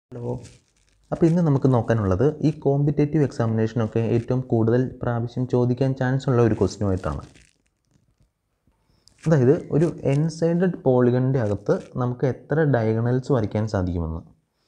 hello അപ്പോൾ ഇന്ന് നമുക്ക് നോക്കാനുള്ളത് ഈ കോമ്പറ്റേറ്റീവ് എക്സാമിനേഷനൊക്കെ ഏറ്റവും കൂടുതൽ പ്രാവശ്യം ചോദിക്കാൻ ചാൻസ് ഉള്ള ഒരു ക്വസ്റ്റ്യനുമായിട്ടാണ് അതായത് ഒരു എൻ സൈഡഡ് പോളിഗണിൻ്റെ അകത്ത് നമുക്ക് എത്ര ഡയഗണൽസ് വരയ്ക്കാൻ സാധിക്കുമെന്ന്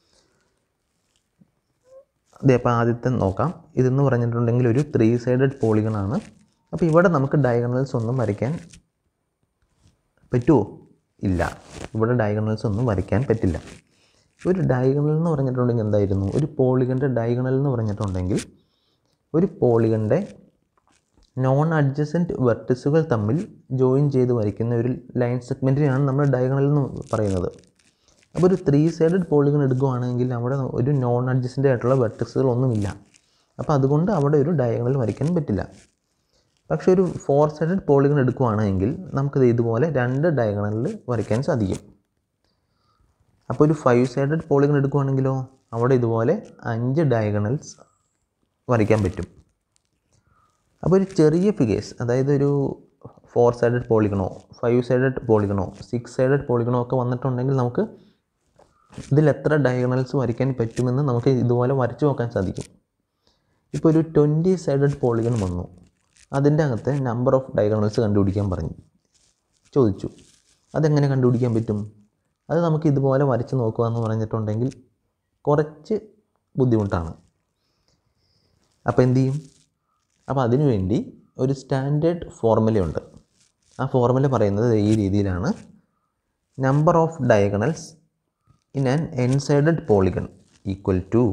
അതെ അപ്പോൾ ആദ്യത്തെ നോക്കാം ഇതെന്ന് പറഞ്ഞിട്ടുണ്ടെങ്കിൽ ഒരു ത്രീ സൈഡഡ് പോളിഗൺ ആണ് അപ്പോൾ ഇവിടെ നമുക്ക് ഡയഗണൽസ് ഒന്നും വരയ്ക്കാൻ പറ്റുമോ ഇല്ല ഇവിടെ ഡയഗണൽസ് ഒന്നും വരയ്ക്കാൻ പറ്റില്ല ഒരു ഡയഗണൽ എന്ന് പറഞ്ഞിട്ടുണ്ടെങ്കിൽ എന്തായിരുന്നു ഒരു പോളിഗൻ്റെ ഡയഗണൽ എന്ന് പറഞ്ഞിട്ടുണ്ടെങ്കിൽ ഒരു പോളിഗൻ്റെ നോൺ അഡ്ജസൻറ്റ് വെർട്ടിസുകൾ തമ്മിൽ ജോയിൻ ചെയ്ത് വരയ്ക്കുന്ന ഒരു ലൈൻ സെഗ്മെൻറ്റിനെയാണ് നമ്മൾ ഡയഗണൽ എന്ന് പറയുന്നത് അപ്പോൾ ഒരു ത്രീ സൈഡഡ് പോളിഗൺ എടുക്കുകയാണെങ്കിൽ അവിടെ ഒരു നോൺ അഡ്ജസൻ്റ് ആയിട്ടുള്ള വെർട്ടിക്സുകളൊന്നുമില്ല അപ്പോൾ അതുകൊണ്ട് അവിടെ ഒരു ഡയഗണൽ വരയ്ക്കാൻ പറ്റില്ല പക്ഷേ ഒരു ഫോർ സൈഡഡ് പോളിഗൺ എടുക്കുകയാണെങ്കിൽ നമുക്കിത് ഇതുപോലെ രണ്ട് ഡയഗണലിൽ വരയ്ക്കാൻ സാധിക്കും അപ്പോൾ ഒരു ഫൈവ് സൈഡഡ് പോളിഗൺ എടുക്കുകയാണെങ്കിലോ അവിടെ ഇതുപോലെ അഞ്ച് ഡയഗണൽസ് വരയ്ക്കാൻ പറ്റും അപ്പോൾ ഒരു ചെറിയ ഫിഗേഴ്സ് അതായത് ഒരു ഫോർ സൈഡഡ് പോളിഗണോ ഫൈവ് സൈഡഡ് പോളിഗണോ സിക്സ് സൈഡഡ് പോളിഗണോ ഒക്കെ വന്നിട്ടുണ്ടെങ്കിൽ നമുക്ക് ഇതിൽ എത്ര ഡയഗണൽസ് വരയ്ക്കാൻ പറ്റുമെന്ന് നമുക്ക് ഇതുപോലെ വരച്ചു നോക്കാൻ സാധിക്കും ഇപ്പോൾ ഒരു ട്വൻറ്റി സൈഡഡ് പോളിഗൺ വന്നു അതിൻ്റെ അകത്ത് നമ്പർ ഓഫ് ഡയഗണൽസ് കണ്ടുപിടിക്കാൻ പറഞ്ഞു ചോദിച്ചു അതെങ്ങനെ കണ്ടുപിടിക്കാൻ പറ്റും അത് നമുക്ക് ഇതുപോലെ വരച്ച് നോക്കുക എന്ന് പറഞ്ഞിട്ടുണ്ടെങ്കിൽ കുറച്ച് ബുദ്ധിമുട്ടാണ് അപ്പോൾ എന്ത് ചെയ്യും അപ്പോൾ അതിനു വേണ്ടി ഒരു സ്റ്റാൻഡേർഡ് ഫോർമുലയുണ്ട് ആ ഫോർമുല പറയുന്നത് ഈ രീതിയിലാണ് number of diagonals in an N sided polygon equal to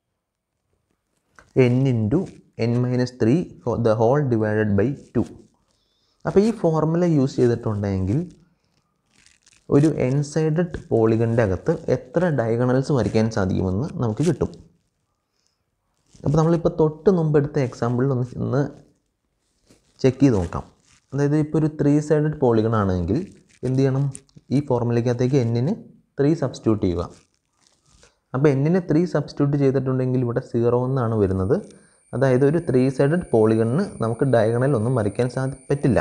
N into N minus three the whole divided by two അപ്പോൾ ഈ ഫോർമുല യൂസ് ചെയ്തിട്ടുണ്ടെങ്കിൽ ഒരു എൻ സൈഡഡ് പോളിഗണിൻ്റെ അകത്ത് എത്ര ഡയഗണൽസ് വരയ്ക്കാൻ സാധിക്കുമെന്ന് നമുക്ക് കിട്ടും അപ്പോൾ നമ്മളിപ്പോൾ തൊട്ട് മുമ്പ് എടുത്ത എക്സാമ്പിളിൽ ഒന്ന് ഒന്ന് ചെക്ക് ചെയ്ത് നോക്കാം അതായത് ഇപ്പോൾ ഒരു ത്രീ സൈഡഡ് പോളിഗൺ ആണെങ്കിൽ എന്ത് ചെയ്യണം ഈ ഫോർമുലയ്ക്കകത്തേക്ക് എന്നിന് ത്രീ സബ്സ്റ്റിറ്റ്യൂട്ട് ചെയ്യുക അപ്പോൾ എന്നിന് ത്രീ സബ്സ്റ്റിറ്റ്യൂട്ട് ചെയ്തിട്ടുണ്ടെങ്കിൽ ഇവിടെ സീറോ എന്നാണ് വരുന്നത് അതായത് ഒരു ത്രീ സൈഡഡ് പോളിഗണിന് നമുക്ക് ഡയഗണൽ ഒന്നും വരയ്ക്കാൻ സാധി പറ്റില്ല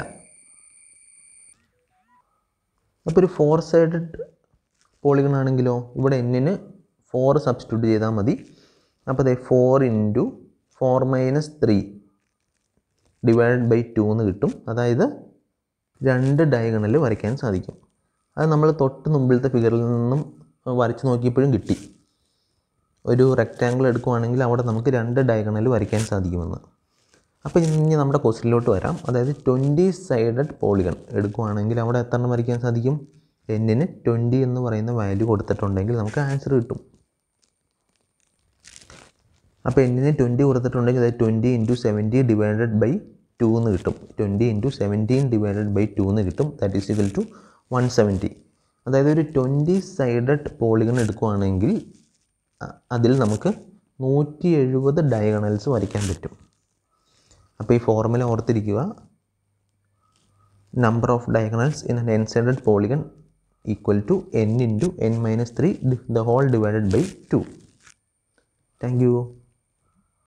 അപ്പോൾ ഒരു ഫോർ സൈഡഡ് പോളിഗൺ ആണെങ്കിലോ ഇവിടെ എന്നിന് ഫോർ സബ്സ്റ്റിറ്റ്യൂട്ട് ചെയ്താൽ മതി അപ്പോൾ അതെ four into four minus three divide by two എന്ന് കിട്ടും അതായത് രണ്ട് ഡയഗണൽ വരയ്ക്കാൻ സാധിക്കും അത് നമ്മൾ തൊട്ട് മുമ്പിലത്തെ ഫിഗറിൽ നിന്നും വരച്ച് നോക്കിയപ്പോഴും കിട്ടി ഒരു റെക്റ്റാങ്കിൾ എടുക്കുവാണെങ്കിൽ അവിടെ നമുക്ക് രണ്ട് ഡയഗണൽ വരയ്ക്കാൻ സാധിക്കുമെന്ന് അപ്പോൾ ഇനി നമ്മുടെ ക്വസ്റ്റിലോട്ട് വരാം അതായത് ട്വൻറ്റി സൈഡഡ് പോളിഗൺ എടുക്കുവാണെങ്കിൽ അവിടെ എത്ര എണ്ണം വരയ്ക്കാൻ സാധിക്കും എന്നിന് ട്വൻറ്റി എന്ന് പറയുന്ന വാല്യൂ കൊടുത്തിട്ടുണ്ടെങ്കിൽ നമുക്ക് ആൻസർ കിട്ടും അപ്പോൾ എന്നിന് ട്വൻറ്റി കൊടുത്തിട്ടുണ്ടെങ്കിൽ അത് twenty into seventy divided by two എന്ന് കിട്ടും twenty into seventeen divided by two എന്ന് കിട്ടും that is equal to one seventy അതായത് ഒരു ട്വൻറ്റി സൈഡഡ് പോളിഗൺ എടുക്കുവാണെങ്കിൽ അതിൽ നമുക്ക് നൂറ്റി എഴുപത് ഡയഗണൽസ് വരയ്ക്കാൻ പറ്റും അപ്പോൾ ഈ ഫോർമുല ഓർത്തിരിക്കുക number of diagonals in N sided polygon equal to N into N minus three the whole divided by two thank U